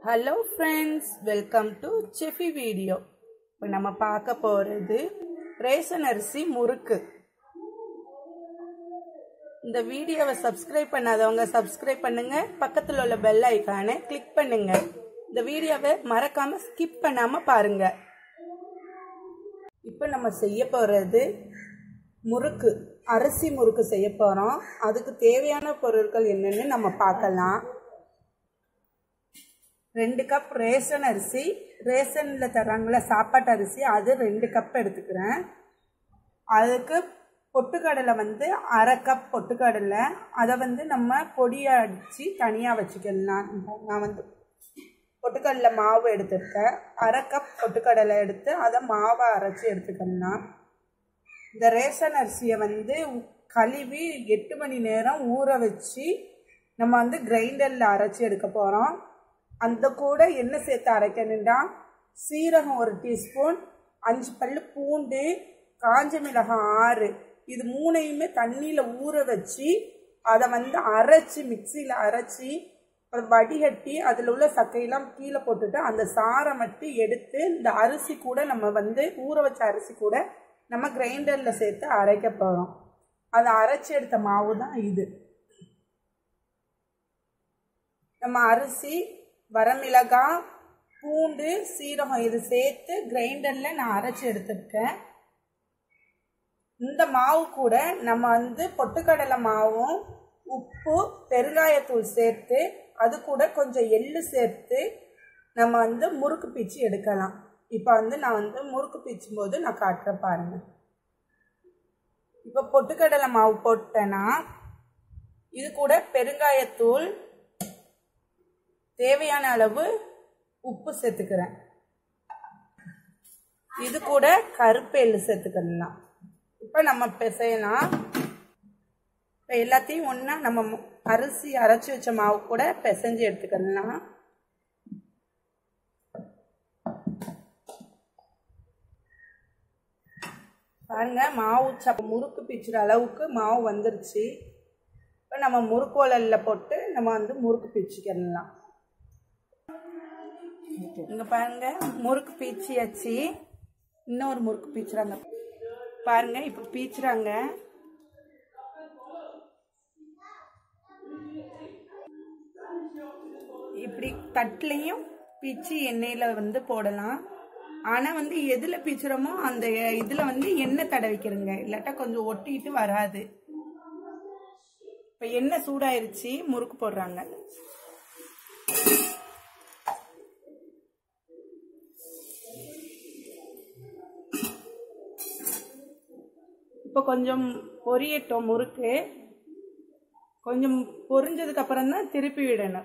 hello friends welcome to செஃபி video இப்போ நம்ம பார்க்க போகிறது ரேஷன் அரிசி முறுக்கு இந்த வீடியோவை சப்ஸ்கிரைப் பண்ணாதவங்க சப்ஸ்கிரைப் பண்ணுங்க பக்கத்தில் உள்ள பெல் ஐக்கானை கிளிக் பண்ணுங்க இந்த வீடியோவை மறக்காம ஸ்கிப் பண்ணாம பாருங்க இப்போ நம்ம செய்ய போகிறது முறுக்கு அரிசி முறுக்கு செய்ய போகிறோம் அதுக்கு தேவையான பொருட்கள் என்னென்னு நம்ம பார்க்கலாம் ரெண்டு கப் ரேஷன் அரிசி ரேஷனில் தர்றாங்கள சாப்பாட்டு அரிசி அது ரெண்டு கப் எடுத்துக்கிறேன் அதுக்கு பொட்டுக்கடலை வந்து அரை கப் பொட்டுக்கடலை அதை வந்து நம்ம பொடியை அடித்து தனியாக வச்சுக்கலாம் நான் வந்து பொட்டுக்கடலை மாவு எடுத்துருக்கேன் அரை கப் பொட்டுக்கடலை எடுத்து அதை மாவை அரைச்சி எடுத்துக்கலாம் இந்த ரேஷன் அரிசியை வந்து கழுவி எட்டு மணி நேரம் ஊற வச்சு நம்ம வந்து கிரைண்டரில் அரைச்சி எடுக்க போகிறோம் அந்த கூட என்ன சேர்த்து அரைக்கணும்டா சீரகம் ஒரு டீஸ்பூன் அஞ்சு பல் பூண்டு காஞ்ச மிளகாய் ஆறு இது மூணையுமே தண்ணியில் ஊற வச்சு அதை வந்து அரைச்சி மிக்சியில் அரைச்சி அப்புறம் வடிகட்டி அதில் உள்ள சக்கையெல்லாம் கீழே போட்டுட்டு அந்த சாரை மட்டும் எடுத்து இந்த அரிசி கூட நம்ம வந்து ஊற வச்ச அரிசி கூட நம்ம கிரைண்டரில் சேர்த்து அரைக்க போகிறோம் அதை அரைச்சி எடுத்த மாவு தான் இது நம்ம அரிசி வரமிளகாய் பூண்டு சீரகம் இது சேர்த்து கிரைண்டரில் நான் அரைச்சி எடுத்துருக்கேன் இந்த மாவு கூட நம்ம வந்து பொட்டுக்கடலை மாவும் உப்பு பெருங்காயத்தூள் சேர்த்து அது கூட கொஞ்சம் எள்ளு சேர்த்து நம்ம வந்து முறுக்கு பீச்சு எடுக்கலாம் இப்போ வந்து நான் வந்து முறுக்கு பீச்சும் போது நான் காட்டுறேன் பாருங்க இப்போ பொட்டுக்கடலை மாவு போட்டேன்னா இது கூட பெருங்காயத்தூள் தேவையான அளவு உப்பு சேர்த்துக்கிறேன் இது கூட கருப்பு எள்ளு சேர்த்துக்கலாம் இப்போ நம்ம பிசையலாம் இப்போ எல்லாத்தையும் ஒன்றா நம்ம அரிசி அரைச்சி வச்ச மாவு கூட பிசைஞ்சு எடுத்துக்கலாம் பாருங்க மாவு சப்ப முறுக்கு பிச்சுற அளவுக்கு மாவு வந்துருச்சு இப்போ நம்ம முறுக்கோலலில் போட்டு நம்ம வந்து முறுக்கு பிச்சுக்கலாம் இங்கே பாருங்க முறுக்கு பீச்சியாச்சு இன்னொரு முறுக்கு பீச்சுறாங்க பாருங்க இப்போ பீச்சுறாங்க இப்படி தட்டுலையும் பீச்சு எண்ணெயில் வந்து போடலாம் ஆனால் வந்து எதில் பீச்சுறோமோ அந்த இதில் வந்து எண்ணெய் தடவிக்கிறங்க இல்லாட்டா கொஞ்சம் ஒட்டிட்டு வராது இப்போ எண்ணெய் சூடாயிருச்சு முறுக்கு போடுறாங்க இப்போ கொஞ்சம் பொரியட்டும் முறுக்கு கொஞ்சம் பொரிஞ்சதுக்கு அப்புறம் தான் திருப்பி விடணும்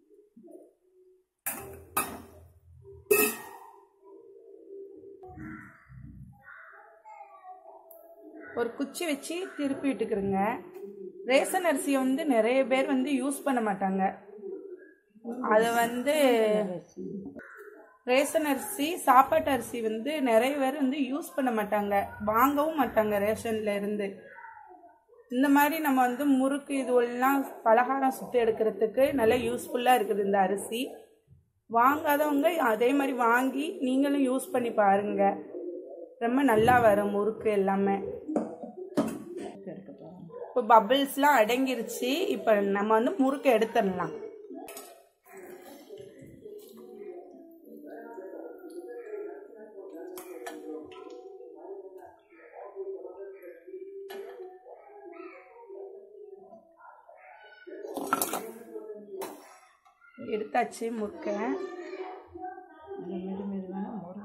ஒரு குச்சி வச்சு திருப்பி விட்டுக்கிறோங்க ரேஷன் அரிசியை வந்து நிறைய பேர் வந்து யூஸ் பண்ண மாட்டாங்க அது வந்து ரேஷன் அரிசி சாப்பாட்டு அரிசி வந்து நிறைய பேர் வந்து யூஸ் பண்ண மாட்டாங்க வாங்கவும் மாட்டாங்க ரேஷன்ல இருந்து இந்த மாதிரி நம்ம வந்து முறுக்கு இதுவெல்லாம் பலகாரம் சுட்டு எடுக்கிறதுக்கு நல்லா யூஸ்ஃபுல்லாக இருக்குது இந்த அரிசி வாங்காதவங்க அதே மாதிரி வாங்கி நீங்களும் யூஸ் பண்ணி பாருங்க ரொம்ப நல்லா வரும் முறுக்கு எல்லாமே இப்போ பபிள்ஸ்லாம் அடங்கிருச்சு இப்போ நம்ம வந்து முறுக்கு எடுத்துடலாம் எடுத்தாச்சு முறுக்க மெது மெதுவான மொறு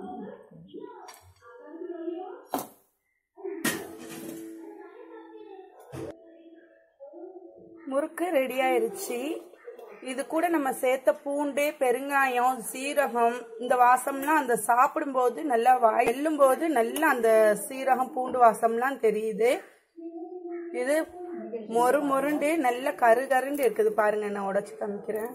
முறுக்கு ரெடி ஆயிருச்சு இது கூட நம்ம சேர்த்த பூண்டு பெருங்காயம் சீரகம் இந்த வாசம்லாம் அந்த சாப்பிடும்போது நல்லா வாய் போது நல்லா அந்த சீரகம் பூண்டு வாசம்லாம் தெரியுது இது மொறு மொருண்டு நல்ல கரு கருண்டு இருக்குது பாருங்க நான் உடச்சி காமிக்கிறேன்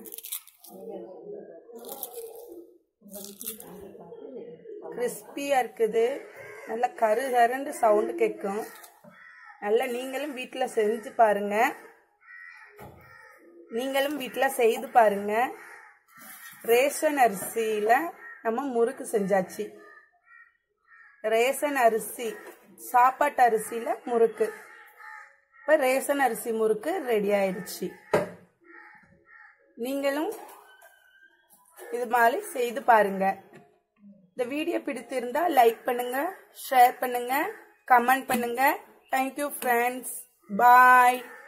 கிறிஸ்பியா இருக்குது நல்ல கரு கருண்டு சவுண்டு கேட்கும் நல்லா நீங்களும் வீட்டில் செஞ்சு பாருங்க நீங்களும் வீட்டில் செய்து பாருங்க ரேஷன் அரிசியில் நம்ம முறுக்கு செஞ்சாச்சு ரேஷன் அரிசி சாப்பாட்டு அரிசியில் முறுக்கு இப்போ ரேஷன் அரிசி முறுக்கு ரெடி ஆயிடுச்சு நீங்களும் இது மாதிரி செய்து பாருங்க இந்த வீடியோ பிடித்திருந்தா லைக் பண்ணுங்க ஷேர் பண்ணுங்க கமெண்ட் பண்ணுங்க தேங்க்யூ ஃப்ரெண்ட்ஸ் பாய்